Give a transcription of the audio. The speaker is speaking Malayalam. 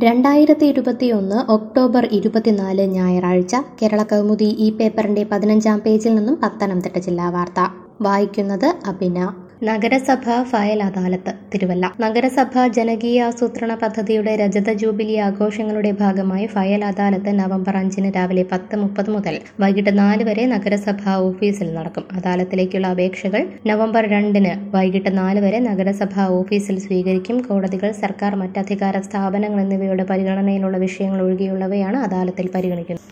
രണ്ടായിരത്തി ഇരുപത്തിയൊന്ന് ഒക്ടോബർ ഇരുപത്തിനാല് ഞായറാഴ്ച കേരള കൗമുദി ഈ പേപ്പറിന്റെ പതിനഞ്ചാം പേജിൽ നിന്നും പത്തനംതിട്ട ജില്ലാ വാർത്ത വായിക്കുന്നത് അഭിന നഗരസഭ ഫയൽ അദാലത്ത് തിരുവല്ല നഗരസഭ ജനകീയാസൂത്രണ പദ്ധതിയുടെ രജത ജൂബിലി ആഘോഷങ്ങളുടെ ഭാഗമായി ഫയൽ അദാലത്ത് നവംബർ അഞ്ചിന് രാവിലെ പത്ത് മുപ്പത് മുതൽ വൈകിട്ട് നാല് വരെ നഗരസഭാ ഓഫീസിൽ നടക്കും അദാലത്തിലേക്കുള്ള അപേക്ഷകൾ നവംബർ രണ്ടിന് വൈകിട്ട് നാല് വരെ നഗരസഭാ ഓഫീസിൽ സ്വീകരിക്കും കോടതികൾ സർക്കാർ മറ്റധികാര സ്ഥാപനങ്ങൾ എന്നിവയുടെ പരിഗണനയിലുള്ള വിഷയങ്ങൾ ഒഴികെയുള്ളവയാണ് അദാലത്തിൽ പരിഗണിക്കുന്നത്